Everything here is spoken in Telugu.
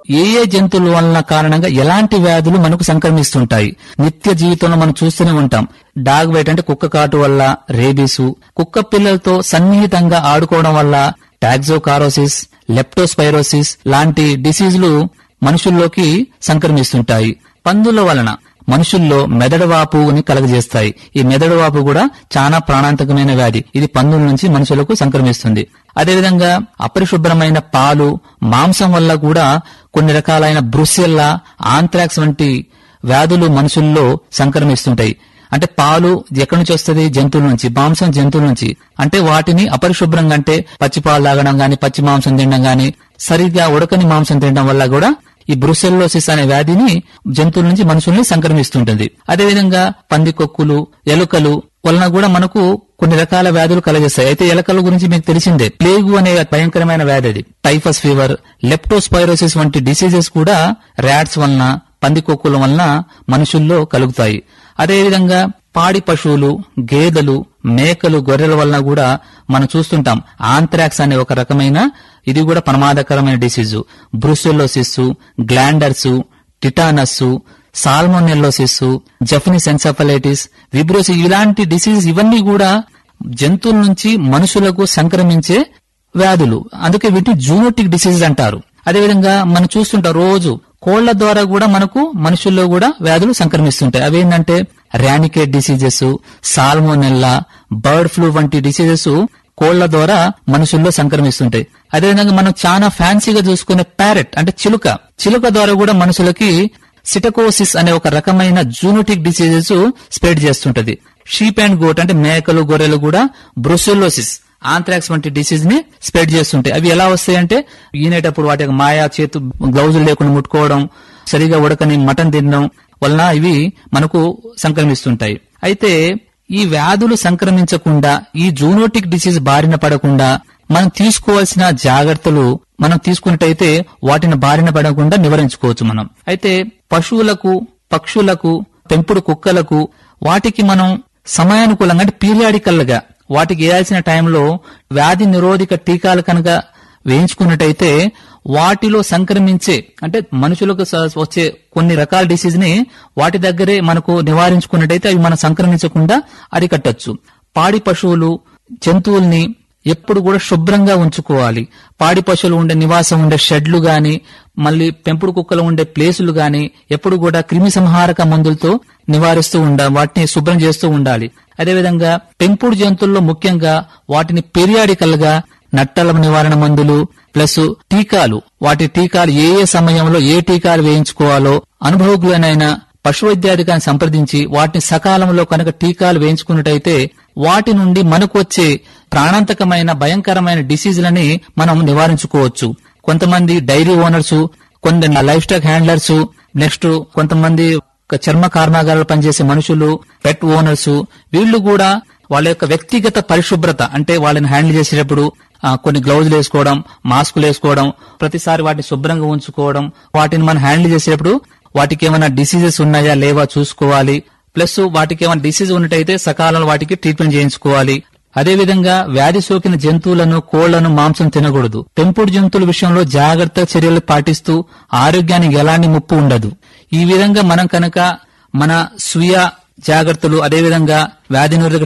ఏ ఏ జంతువుల వలన కారణంగా ఎలాంటి వ్యాధులు మనకు సంక్రమిస్తుంటాయి నిత్య జీవితంలో మనం చూస్తూనే ఉంటాం డాగ్ బైట్ అంటే కుక్క కాటు వల్ల రేబీసు కుక్క పిల్లలతో సన్నిహితంగా ఆడుకోవడం వల్ల టాక్సోకారోసిస్ లెప్టోస్పైరోసిస్ లాంటి డిసీజులు మనుషుల్లోకి సంక్రమిస్తుంటాయి పందుల వలన మనుషుల్లో మెదడు వాపుని కలగజేస్తాయి ఈ మెదడు వాపు కూడా చాలా ప్రాణాంతకమైన వ్యాధి ఇది పందుల నుంచి మనుషులకు సంక్రమిస్తుంది అదేవిధంగా అపరిశుభ్రమైన పాలు మాంసం వల్ల కూడా కొన్ని రకాలైన బ్రుసెల్లా ఆంథ్రాక్స్ వంటి వ్యాధులు మనుషుల్లో సంక్రమిస్తుంటాయి అంటే పాలు ఎక్కడి నుంచి వస్తుంది జంతువుల నుంచి మాంసం జంతువుల నుంచి అంటే వాటిని అపరిశుభ్రంగా అంటే పచ్చి పాలు తాగడం గాని పచ్చి మాంసం తినడం గాని సరిగ్గా ఉడకని మాంసం తినడం వల్ల కూడా ఈ బ్రుసెల్లోసిస్ అనే వ్యాధిని జంతువుల నుంచి మనుషుల్ని సంక్రమిస్తుంటుంది అదేవిధంగా పందికొక్కులు ఎలుకలు వలన కూడా మనకు కొన్ని రకాల వ్యాధులు కలగజేస్తాయి అయితే ఎలకల గురించి మీకు తెలిసిందే ప్లేగు అనే భయంకరమైన వ్యాధి అది టైఫస్ ఫీవర్ లెప్టోస్పైరోసిస్ వంటి డిసీజెస్ కూడా ర్యాట్స్ వలన పందికొక్కుల వలన మనుషుల్లో కలుగుతాయి అదేవిధంగా పాడి పశువులు గేదెలు మేకలు గొర్రెల వలన కూడా మనం చూస్తుంటాం ఆంథ్రాక్స్ అనే ఒక రకమైన ఇది కూడా ప్రమాదకరమైన disease brucellosis glanders tetanus salmonellosis Japanese encephalitis vibriosis ఇలాంటి డిసీజ్ ఇవన్నీ కూడా జంతువుల నుంచి మనుషులకు సంక్రమించే వ్యాధులు అందుకే వీటిని జూనోటిక్ డిసీజ్ అంటారు అదేవిధంగా మనం చూస్తుంటాం రోజు కోళ్ల ద్వారా కూడా మనకు మనుషుల్లో కూడా వ్యాధులు సంక్రమిస్తుంటాయి అవేంటంటే Ranikhet diseases salmonella bird flu వంటి డిసీజెస్ కోళ్ల ద్వారా మనుషుల్లో సంక్రమిస్తుంటాయి అదేవిధంగా మనం చాలా ఫ్యాన్సీగా చూసుకునే ప్యారెట్ అంటే చిలుక చిలుక ద్వారా కూడా మనుషులకి సిటకోసిస్ అనే ఒక రకమైన జూనోటిక్ డిసీజెస్ స్ప్రెడ్ చేస్తుంటది షీప్ అండ్ గోట్ అంటే మేకలు గొర్రెలు కూడా బ్రుసెల్లోసిస్ ఆంథ్రాక్స్ వంటి డిసీజ్ ని స్ప్రెడ్ చేస్తుంటాయి అవి ఎలా వస్తాయంటే ఈనేటప్పుడు వాటి యొక్క మాయా చేతు గ్లౌజులు లేకుండా ముట్టుకోవడం సరిగా ఉడకని మటన్ తినడం వలన ఇవి మనకు సంక్రమిస్తుంటాయి అయితే ఈ వ్యాధులు సంక్రమించకుండా ఈ జూనోటిక్ డిసీజ్ బారిన పడకుండా మనం తీసుకోవాల్సిన జాగ్రత్తలు మనం తీసుకున్నట్టయితే వాటిని బారిన పడకుండా నివారించుకోవచ్చు మనం అయితే పశువులకు పక్షులకు పెంపుడు కుక్కలకు వాటికి మనం సమయానుకూలంగా అంటే పీరియాడికల్ గా వాటికి వేయాల్సిన టైంలో వ్యాధి నిరోధక టీకాలు కనుక వేయించుకున్నట్టయితే వాటిలో సంక్రమించే అంటే మనుషులకు స- వచ్చే కొన్ని రకాల డిసీజ్ ని వాటి దగ్గరే మనకు నివారించుకున్నట్టయితే అవి మనం సంక్రమించకుండా అరికట్టచ్చు పాడి పశువులు జంతువుల్ని ఎప్పుడు కూడా శుభ్రంగా ఉంచుకోవాలి పాడి పశువులు ఉండే నివాసం ఉండే షెడ్లు గాని మళ్ళీ పెంపుడు కుక్కలు ఉండే ప్లేసులు గాని ఎప్పుడు కూడా క్రిమి సంహారక మందులతో నివారిస్తూ ఉండాలి వాటిని శుభ్రం చేస్తూ ఉండాలి అదేవిధంగా పెంపుడు జంతువుల్లో ముఖ్యంగా వాటిని పెరియాడికల్ గా నట్టల నివారణ మందులు ప్లస్ టీకాలు వాటి టీకాలు ఏ ఏ సమయంలో ఏ టీకాలు వేయించుకోవాలో అనుభవజ్ఞులైన పశు వైద్యాధికారిని సంప్రదించి వాటిని సకాలంలో కనుక టీకాలు వేయించుకున్నట్టయితే వాటి నుండి మనకు వచ్చే ప్రాణాంతకమైన భయంకరమైన డిసీజులని మనం నివారించుకోవచ్చు కొంతమంది డైరీ ఓనర్స్ కొంత లైఫ్ స్టాక్ హ్యాండ్లర్స్ నెక్స్ట్ కొంతమంది ఒక చర్మ కర్మాగారాలు పనిచేసే మనుషులు పెట్ ఓనర్స్ వీళ్ళు కూడా వాళ్ళ యొక్క వ్యక్తిగత పరిశుభ్రత అంటే వాళ్ళని హ్యాండిల్ చేసేటప్పుడు ఆ, కొన్ని గ్లౌజులు వేసుకోవడం మాస్కులు వేసుకోవడం ప్రతిసారి వాటిని శుభ్రంగా ఉంచుకోవడం వాటిని మనం హ్యాండిల్ చేసేటప్పుడు వాటికి ఏమైనా డిసీజెస్ ఉన్నాయా లేవా చూసుకోవాలి ప్లస్ వాటికి ఏమైనా డిసీజ్ ఉన్నట్టయితే సకాలంలో వాటికి ట్రీట్మెంట్ చేయించుకోవాలి అదేవిధంగా వ్యాధి సోకిన జంతువులను కోళ్లను మాంసం తినకూడదు పెంపుడు జంతువుల విషయంలో జాగ్రత్త చర్యలు పాటిస్తూ ఆరోగ్యానికి ఎలాంటి ముప్పు ఉండదు ఈ విధంగా మనం కనుక మన స్వీయ జాగ్రత్తలు అదేవిధంగా వ్యాధి నిరోధక